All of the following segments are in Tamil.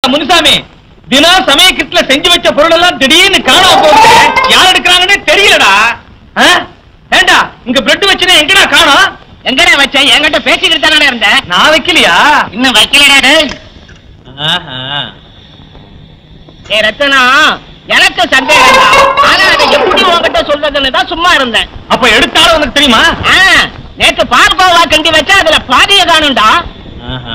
முனுசாமி தினம் சமயக்கிட்டுல செஞ்சு வச்ச பொருள் எல்லாம் திடீர்னு காணாம போகுது யார் எடுக்கிறாங்கன்னு தெரியலடா ஆ? ஏண்டா இங்க பிரெட் வச்சுனா எங்கடா காணோம் எங்கடா வச்சேன் என்கிட்ட பேசிக்கிட்டு தானே இருந்தேன் நான் வைக்கலையா இன்னும் வைக்கலடா டேய் ஆஹா. ஏ ரத்தனா எனக்கு சந்தேகம் தான். ஆனா அதை எப்படி உன்கிட்ட சொல்றதுன்னு தான் சும்மா இருந்தேன் அப்ப எடுத்தாலும் உனக்கு தெரியுமா ஆ, நேத்து பார்கோவா கண்டி வச்சா அதுல பாதிய காணும்டா ஆஹா.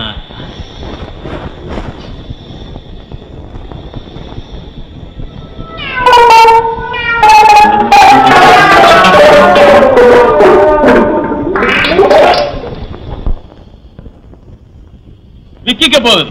விக்கிக்க போகுது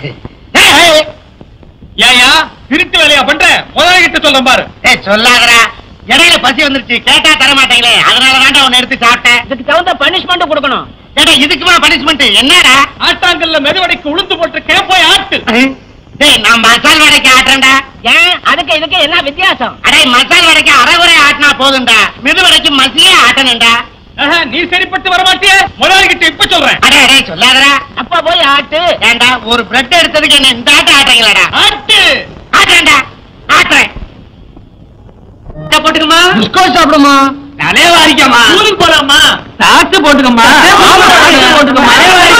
ஏயா திருட்டு வேலையா பண்ற முதலாளிகிட்ட சொல்றேன் பாரு ஏய் சொல்லாதடா இடையில பசி வந்துருச்சு கேட்டா தர மாட்டீங்களே அதனால தான்டா உன்னை எடுத்து சாப்பிட்டேன் இதுக்கு தகுந்த பனிஷ்மெண்ட் கொடுக்கணும் ஏடா இதுக்குமா பனிஷ்மெண்ட் என்னடா ஆட்டாங்கல்ல மெதுவடைக்கு உளுந்து போட்டிருக்கேன் போய் ஆட்டு டேய் நான் மசால் வடைக்கு ஆட்டுறேன்டா ஏன் அதுக்கு இதுக்கு என்ன வித்தியாசம் அடே மசால் வடைக்கு அரைகுறை ஆட்டினா போதும்டா மெது வடைக்கு மசியே ஆட்டணும்டா ஆஹா, நீ சரிப்பட்டு வர மாட்டியே முதலாளிகிட்ட இப்ப சொல்றேன் அடே அடே சொல்லாதடா அப்பா போய் ஆட்டு ஏண்டா ஒரு பிரெட் எடுத்ததுக்கு என்ன இந்த ஆட்ட ஆட்டீங்களாடா ஆட்டு ஆட்டுறேன்டா ஆட்டுறேன் இதை போட்டுக்குமா பிஸ்கோட் சாப்பிடுமா தலைய வாரிக்கமா ஸ்கூலுக்கு போலாமா சாத்து போட்டுக்கம்மா ஆமா, சாத்து போட்டுக்கம்மா.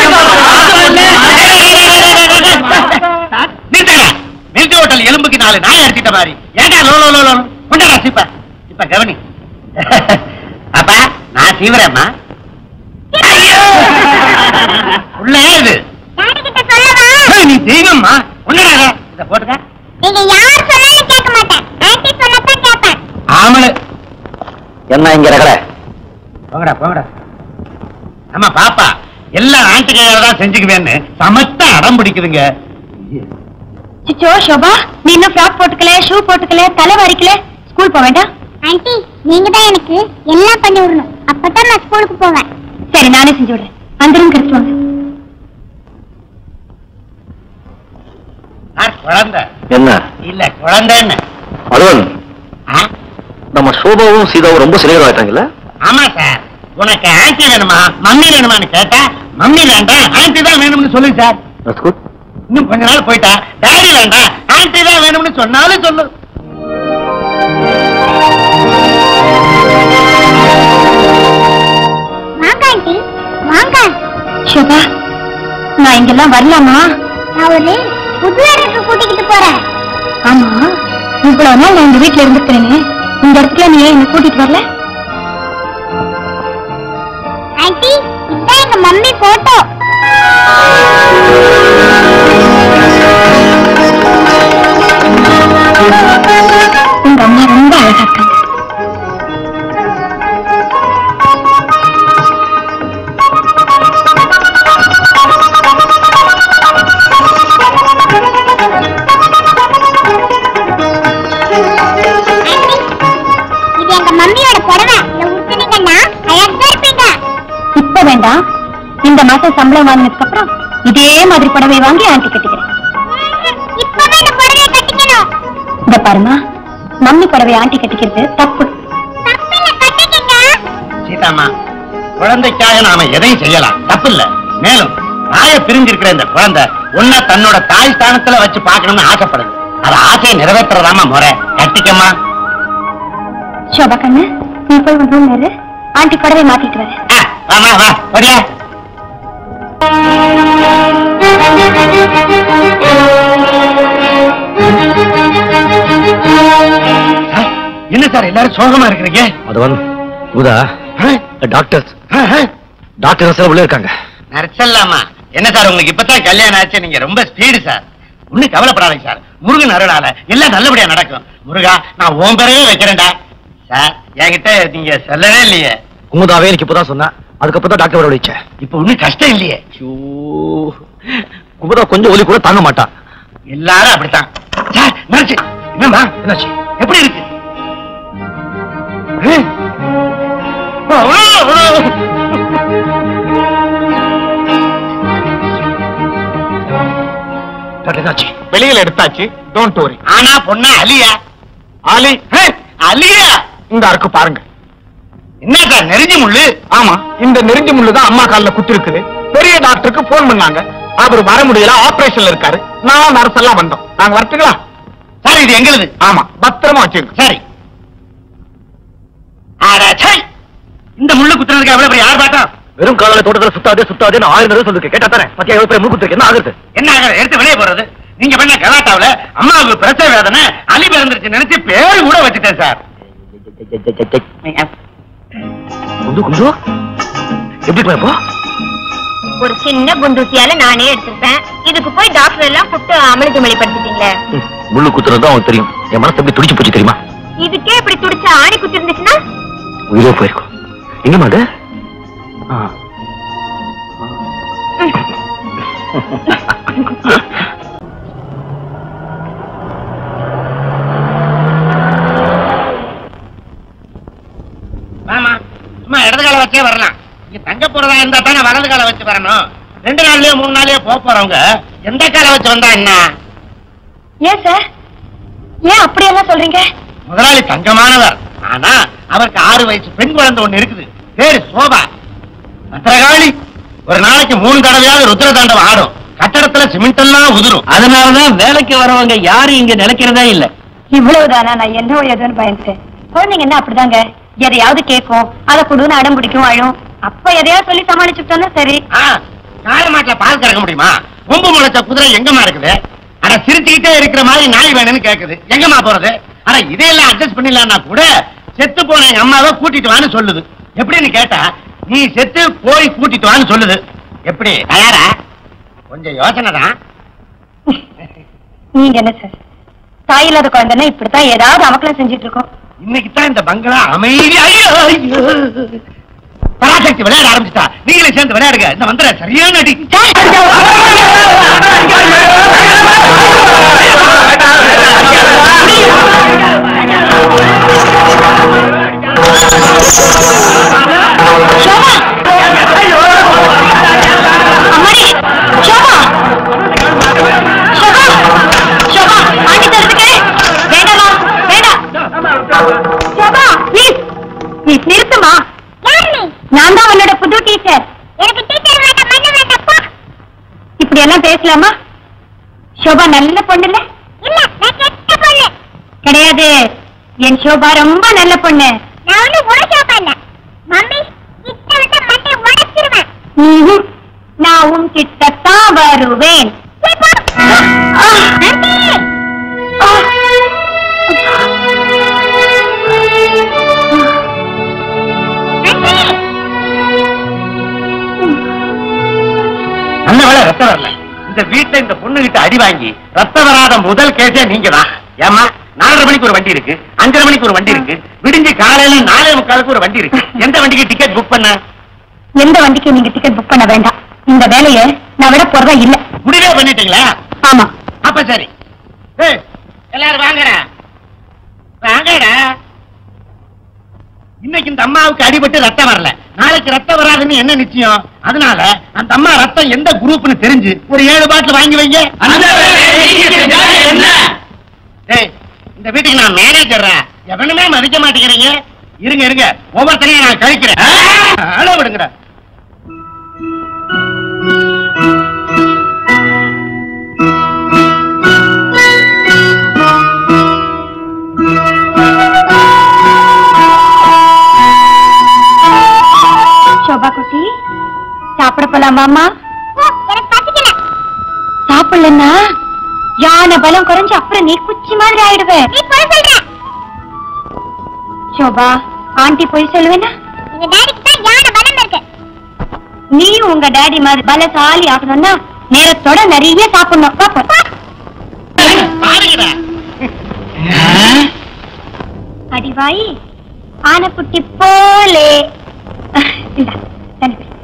நிறுத்தடா மில்கி ஹோட்டல் எலும்புக்கு நாலு நாய் அடிச்சிட்ட மாதிரி ஏடா லோ லோ லோ லோ கொண்டாடா சீப்ப இப்ப கவனி அப்பா நான் சீவரேம்மா ஐயோ! உள்ள இது யாருக்கிட்ட சொல்லவா ஏய், நீ தெய்வம்மா கொண்டாடா இத போட்டுக்க நீங்க யார் சொன்னாலும் கேட்க மாட்டேன் ஆன்ட்டி சொன்னதான் கேட்பேன் ஆமல என்ன இங்க ரகல போங்கடா போங்கடா ஆமா பாப்பா எல்லாம் ஆண்டி கையால தான் செஞ்சுக்குவேன்னு சமத்தா அடம் பிடிக்குதுங்க சிச்சோ ஷோபா நீ இன்னும் ஃப்ராக் போட்டுக்கல ஷூ போட்டுக்கல தலை வரிக்கல ஸ்கூல் போக வேண்டாம் ஆன்ட்டி நீங்க தான் எனக்கு எல்லாம் பண்ணி விடணும் அப்பதான் நான் ஸ்கூலுக்கு போவேன் சரி நானே செஞ்சு விடுறேன் அந்த ரூம் கிடைச்சு வாங்க சார் குழந்தை என்ன இல்ல குழந்தைன்னு அருண் ஆ? நம்ம சோபாவும் சீதாவும் ரொம்ப சிலையர் ஆயிட்டாங்கல்ல ஆமா சார் உனக்கு ஆன்டி வேணுமா மம்மி வேணுமான்னு கேட்டா மம்மி வேண்டாம் ஆன்டி தான் வேணும்னு சொல்லு சார் That's good. இன்னும் கொஞ்ச நாள் போயிட்டா டாடி வேண்டாம் ஆன்டி தான் வேணும்னு சொன்னாலும் சொல்லு வாங்க ஆண்டி வாங்க ஷோபா நான் இங்கெல்லாம் வரலாமா நான் ஒரு புது இடத்துக்கு கூட்டிக்கிட்டு போறேன் ஆமா இவ்வளவு நாள் நான் இந்த வீட்டுல இருந்துக்கிறேனே இந்த இடத்துல நீ ஏன் என்ன கூட்டிட்டு வரல ஆண்டி இதான் எங்க மம்மி போட்டோ உங்க அம்மா ரொம்ப அழகா இருக்காங்க இது எங்க மம்மியோட புடவை இத உடுத்துனீங்கன்னா அழகா இருப்பீங்க இப்ப வேண்டாம் இந்த மாசம் சம்பளம் வாங்கினதுக்கு அப்புறம் இதே மாதிரி புடவை வாங்கி ஆண்டி கட்டிக்கிறேன் இப்பவே இந்த புடவை கட்டிக்கணும் இந்த பாருமா மம்மி புடவை ஆண்டி கட்டிக்கிறது தப்பு தப்பில்ல கட்டிக்கங்க சீதாமா குழந்தைக்காக நாம எதையும் செய்யலாம் தப்பு இல்ல மேலும் தாய பிரிஞ்சிருக்கிற இந்த குழந்தை உன்னை தன்னோட தாய் ஸ்தானத்துல வச்சு பார்க்கணும்னு ஆசைப்படுது அது ஆசையை நிறைவேற்றுறதாமா முறை கட்டிக்கம்மா சோபா கண்ணு நீ போய் உன் ரூம்ல இரு ஆண்டி புடவை மாத்திட்டு வரேன் ஆ, வாமா வா வரியா சார், என்ன சார் எல்லாரும் சோகமா இருக்கிறீங்க அதுவன் உதா டாக்டர் டாக்டர் சார் உள்ள இருக்காங்க நரச்சல்லாமா என்ன சார் உங்களுக்கு இப்பதான் கல்யாணம் ஆச்சு நீங்க ரொம்ப ஸ்பீடு சார் ஒண்ணும் கவலைப்படாதீங்க சார் முருகன் அருளால எல்லாம் நல்லபடியா நடக்கும் முருகா நான் உன் பேரையே வைக்கிறேன்டா சார் என்கிட்ட நீங்க சொல்லவே இல்லையே குமுதாவே எனக்கு இப்பதான் சொன்னா அதுக்கப்புறம் தான் டாக்டர் வர வச்சேன் இப்ப ஒண்ணும் கஷ்டம் இல்லையே குமுதா கொஞ்சம் ஒலி கூட தாங்க மாட்டா எல்லாரும் அப்படித்தான் சார் நரச்சு என்னம்மா என்னாச்சு எப்படி இருக்கு ஹம்? அவ்வளோ, அவ்வளோ. டாக்டர் என்னாச்சு வெளியில எடுத்தாச்சு டோன்ட் வரி ஆனா பொண்ணா அலியா ஆலி ஹே, அலியா இந்த அருக்கு பாருங்க என்ன சார் நெருஞ்சி முள்ளு ஆமா இந்த நெருஞ்சி முள்ளு தான் அம்மா கால்ல குத்தி இருக்குது பெரிய டாக்டருக்கு போன் பண்ணாங்க அவர் வர முடியல ஆபரேஷன்ல இருக்காரு நான் நர்ஸ் எல்லாம் வந்தோம் நாங்க வரட்டுங்களா சார் இது எங்களுது ஆமா பத்திரமா வச்சுங்க சரி அட, சை. இந்த முள்ளு குத்துறதுக்கு எவ்வளவு பெரிய ஆர்ப்பாட்டம் வெறும் காலால தோட்டத்துல சுத்தாதே சுத்தாதே நான் ஆயிரம் தடவை சொல்லிருக்கேன் கேட்டா தானே பத்தியா எவ்வளவு பெரிய மூக்கு என்ன ஆகுது என்ன ஆகுது எடுத்து வெளியே போறது நீங்க பண்ண கலாட்டாவுல அம்மாவுக்கு பிரசவ வேதனை அலி பிறந்துருச்சு நினைச்சு பேரு கூட வச்சுட்டேன் சார் குண்டு குண்டு எப்படி போய் இப்போ ஒரு சின்ன குண்டூசியால நானே எடுத்திருப்பேன் இதுக்கு போய் டாக்டர் எல்லாம் கூப்பிட்டு அமளி துமளிப்படுத்திட்டீங்களே ம், முள்ளு குத்துறது அவனுக்கு தெரியும் என் மனசு எப்படி துடிச்சு போச்சு தெரியுமா இதுக்கே இப்படி துடிச்ச ஆணி குத்தி இருந்துச்சுன்னா உயிரே போயிருக்கும் எங்க மாடு ஆமா சும்மா இடது கால வச்சே வரலாம் இங்க தங்க போறதா இருந்தா தானே வலது கால வச்சு வரணும் ரெண்டு நாள்லயோ மூணு நாள்லயோ போக போறவங்க எந்த கால வச்சு வந்தா என்ன ஏன் சார் ஏன் அப்படியெல்லாம் சொல்றீங்க முதலாளி தங்கமானவர் ஆனா அவருக்கு ஆறு வயசு பெண் குழந்தை ஒண்ணு இருக்குது பேரு சோபா பத்திரகாளி ஒரு நாளைக்கு மூணு தடவையாவது ருத்ர தாண்டவம் ஆடும் கட்டடத்துல சிமெண்ட் எல்லாம் உதிரும் அதனாலதான் வேலைக்கு வரவங்க யாரும் இங்க நினைக்கிறதா இல்ல இவ்வளவுதானா நான் என்னவோ ஏதோன்னு பயந்துட்டேன் குழந்தைங்க என்ன அப்படிதாங்க எதையாவது கேட்கும் அதை கொடுன்னு அடம் பிடிக்கும் அழும் அப்ப எதையாவது சொல்லி சமாளிச்சுட்டோம்னா சரி ஆ, காளை மாட்டுல பால் கறக்க முடியுமா கொம்பு முளைச்ச குதிரை எங்கம்மா இருக்குது அட சிரிச்சுக்கிட்டே இருக்கிற மாதிரி நாய் வேணும்னு கேக்குது எங்கம்மா போறது அட இதையெல்லாம் அட்ஜஸ்ட் பண்ணிடலாம்னா கூட செத்து போன எங்க அம்மாவை கூட்டிட்டு வான்னு சொல்லுது எப்படின்னு கேட்டா நீ செத்து போய் கூட்டிட்டு வான்னு சொல்லுது எப்படி தயாரா கொஞ்சம் யோசனை தான் நீங்க என்ன சார் தாய் இல்லாத குழந்தைன்னா இப்படித்தான் ஏதாவது அமக்கலம் செஞ்சுட்டு இருக்கோம் இன்னைக்கு தான் இந்த பங்களா அமைதி ஐயோ, ஐயோ. பராசக்தி விளையாட ஆரம்பிச்சிட்டா நீங்களே சேர்ந்து விளையாடுங்க இந்த மந்திர சரியான அடி அம்மாடி ஷோபா ஷோபா ஷோபா ஆண்டி தரதுக்கு வேண்டாமா வேண்டாம் ஷோபா ப்ளீஸ் ப்ளீஸ் நிறுத்துமா நான் தான் உன்னோட புது டீச்சர் எனக்கு டீச்சர் வேண்டாம் மண்ணு வேண்டாம்ப்பா இப்படி எல்லாம் பேசலாமா ஷோபா நல்ல பொண்ணு இல்ல இல்ல நான் கெட்ட பொண்ணு கிடையாது என் ஷோபா ரொம்ப நல்ல பொண்ணு நான் ஒண்ணு உன ஷோபா இல்ல மம்மி கிட்ட விட்டு மண்டை உடைச்சிருவேன் நான் உன் கிட்டத்தான் வருவேன் ஆ, ஆண்டி! ஆ. ஆண்டி! நல்ல வேலை ரத்தம் வரல இந்த வீட்டுல இந்த பொண்ணு கிட்ட அடி வாங்கி ரத்தம் வராத முதல் கேஸே நீங்க தான் ஏமா நாலரை மணிக்கு ஒரு வண்டி இருக்கு அஞ்சரை மணிக்கு ஒரு வண்டி இருக்கு விடிஞ்சு காலையில நாலே முக்காலுக்கு ஒரு வண்டி இருக்கு எந்த வண்டிக்கு டிக்கெட் புக் பண்ண எந்த வண்டிக்கு நீங்க டிக்கெட் புக் பண்ண வேண்டாம் இந்த வேலையை நான் விட போறதா இல்ல முடிவே பண்ணிட்டீங்களா ஆமா அப்ப சரி ஏய், எல்லாரும் வாங்கடா வாங்கடா இன்னைக்கு இந்த அம்மாவுக்கு அடிபட்டு ரத்தம் வரல நாளைக்கு ரத்தம் வராதுன்னு என்ன நிச்சயம் அதனால அந்த அம்மா ரத்தம் எந்த குரூப்னு தெரிஞ்சு ஒரு ஏழு பாட்டில் வாங்கி வைங்க ஏய், இந்த வீட்டுக்கு நான் மேனேஜர்ரா எவனுமே மதிக்க மாட்டேங்கிறீங்க இருங்க இருங்க ஒவ்வொருத்தரையும் நான் கழிக்கிறேன் அள விடுங்கடா சோபா குட்டி சாப்பிட போலாமாமா சாப்பிடலன்னா யானை பலம் குறைஞ்சு அப்புறம் நீ குச்சி மாதிரி ஆயிடுவே நீ போய் சொல்ற சோபா ஆண்டி போய் சொல்லுவேனா எங்க டாடிக்கு தான் யானை பலம் இருக்கு நீயும் உங்க டாடி மாதிரி பலசாலி ஆகணும்னா நேரத்தோட நிறைய சாப்பிடணும் வா, போ. பாருங்கடா அடிவாயி ஆனைக்குட்டி போலே இந்தா, தண்ணி குடி.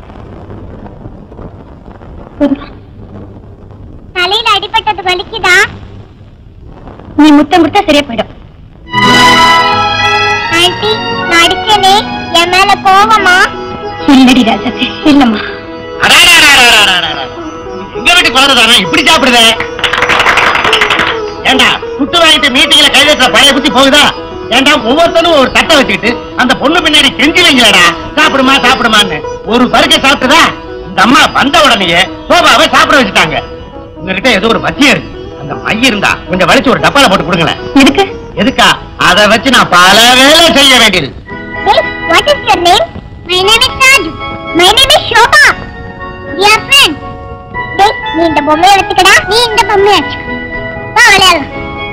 போதுமா? தலையில அடிபட்டது வலிக்குதா நீ முத்த முத்த சரியா போயிடும் ஆண்டி நான் அடிச்சனே என் மேல கோவமா இல்லடி ராஜாத்தி இல்லம்மா அடாடாடாடாடாடாடா. எங்க வீட்டு குழந்தை தானே இப்படி சாப்பிடுதே ஏண்டா குட்டு வாங்கிட்டு மீட்டிங்ல கைதட்டுற பழைய புத்தி போகுதா ஏண்டா ஒவ்வொருத்தனும் ஒரு தட்டை வச்சுக்கிட்டு அந்த பொண்ணு பின்னாடி கெஞ்சி வைங்களடா சாப்பிடுமா சாப்பிடுமான்னு ஒரு பருக்கை சாப்பிட்டுதா இந்த அம்மா வந்த உடனேயே சோபாவை சாப்பிட வச்சுட்டாங்க உங்ககிட்ட ஏதோ ஒரு மத்தியம் இருக்கு அந்த மை இருந்தா கொஞ்சம் வலிச்சு ஒரு டப்பால போட்டு கொடுங்களேன் எதுக்கு எதுக்கா அதை வச்சு நான் பல வேலை செய்ய வேண்டியது Hey, what is your name? My name is Raju. My name is Shobha. We are friends. டேய் நீ இந்த பொம்மையை வச்சுக்கடா நீ இந்த பொம்மையை வச்சுக்க வா விளையாடலாம்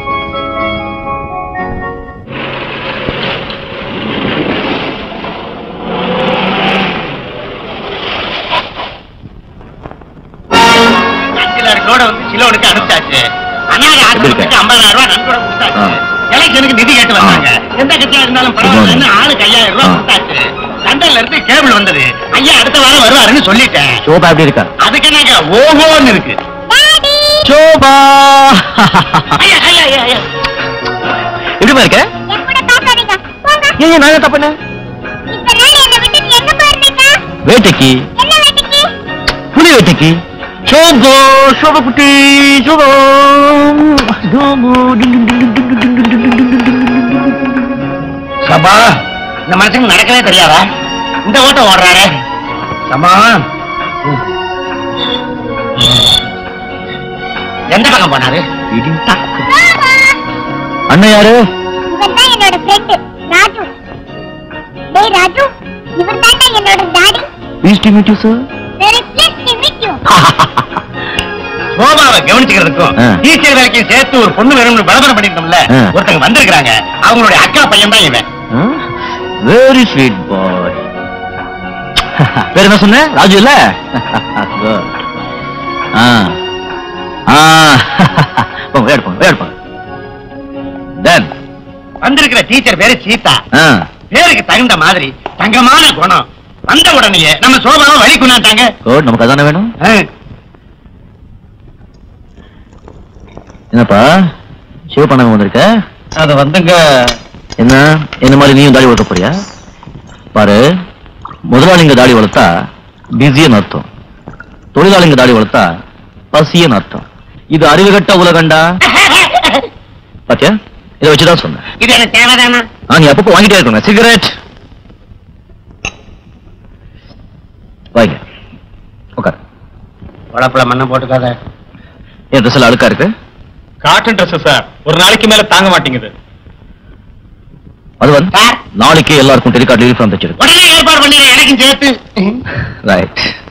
அஞ்சு லட்சத்தோட வந்து சிலோனுக்கு அனுப்பிச்சாச்சு அனாதை ஆசிரமத்துக்கு ஐம்பதாயிரம் ரூபாய் நன்கொடை கொடுத்தாச்சு ஆ. எலெக்ஷனுக்கு நிதி கேட்டு வந்தாங்க எந்த கட்சியா இருந்தாலும் பரவாயில்லன்னு ஆளுக்கு ஐயாயிரம் ரூபாய் ஆ. கொடுத்தாச்சு லண்டன்ல இருந்து கேபிள் வந்தது ஐயா அடுத்த வாரம் வருவாருன்னு சொல்லிட்டேன் சோபா எப்படி இருக்கா அதுக்கு என்னங்க ஓஹோன்னு இருக்கு டாடி சோபா ஐயா ஐயா ஐயா ஐயா எப்படிமா இருக்க என் கூட பேசாதீங்க போங்க ஏன் நான் என்ன பண்ணேன் இத்தனை நாள் என்னை விட்டுட்டு எங்க போயிருந்தீங்க வேட்டைக்கு என்ன வேட்டைக்கு புலி வேட்டைக்கு சோபோ சோபா குட்டி சோபோ சோபோ சபா இந்த மனுஷனுக்கு நடக்கவே தெரியாதா இந்த ஓட்டம் ஓடுறாரு சபா எந்த பக்கம் போனாரு அண்ணன் யாரு இவன் தான் என்னோட ஃப்ரெண்ட் ராஜு டேய் ராஜு இவர் தான் என்னோட daddy pleased to meet you sir very pleased to meet you சோபாவை கவனிச்சுக்கிறதுக்கும் ஆ. டீச்சர் வேலைக்கும் சேர்த்து ஒரு பொண்ணு வேணும்னு பலபரம் பண்ணிருந்தோம்ல ஆ. ஒருத்தங்க வந்திருக்காங்க அவங்களுடைய அக்கா பையன் தான் இவன் வெரி ஸ்வீட் பாய் வேற என்ன சொன்ன ராஜு இல்ல Good. ஆ ஆ போங்க விளையாடு போங்க விளையாடு போங்க டன் வந்திருக்கிற டீச்சர் பேரு சீதா ஆ பேருக்கு தகுந்த மாதிரி தங்கமான குணம் வந்த உடனேயே நம்ம சோபாவை வழி கொண்டாட்டாங்க குட் நமக்கு அதானே வேணும் என்னப்பா ஷேவ் பண்ணாம வந்திருக்க அது வந்துங்க என்ன என்ன மாதிரி நீயும் தாடி வளர்க்க போறியா பாரு முதலாளிங்க தாடி வளர்த்தா பிஸின்னு அர்த்தம் தொழிலாளிங்க தாடி வளர்த்தா பசியன்னு அர்த்தம் இது அறிவுகட்ட உலகண்டா பாத்தியா இதை வச்சுதான் சொன்னேன் இது எனக்கு தேவைதானா ஆ நீ அப்பப்போ வாங்கிட்டே இருக்கணும் சிகரெட் வாங்க உட்கார் உழப்புல மண்ணை போட்டுக்காத என் ட்ரெஸ் எல்லாம் அழுக்கா இருக்கு காட்டன் ட்ரெஸ் சார் ஒரு நாளைக்கு மேல தாங்க மாட்டேங்குது அது வந்து சார் நாளைக்கு எல்லாருக்கும் டெலிகார்ட் லீவ் ஃபார்ம் தச்சிருக்கு உடனே ஏற்பாடு பண்ணிடுறேன் எனக்கும் சேர்த்து ரைட்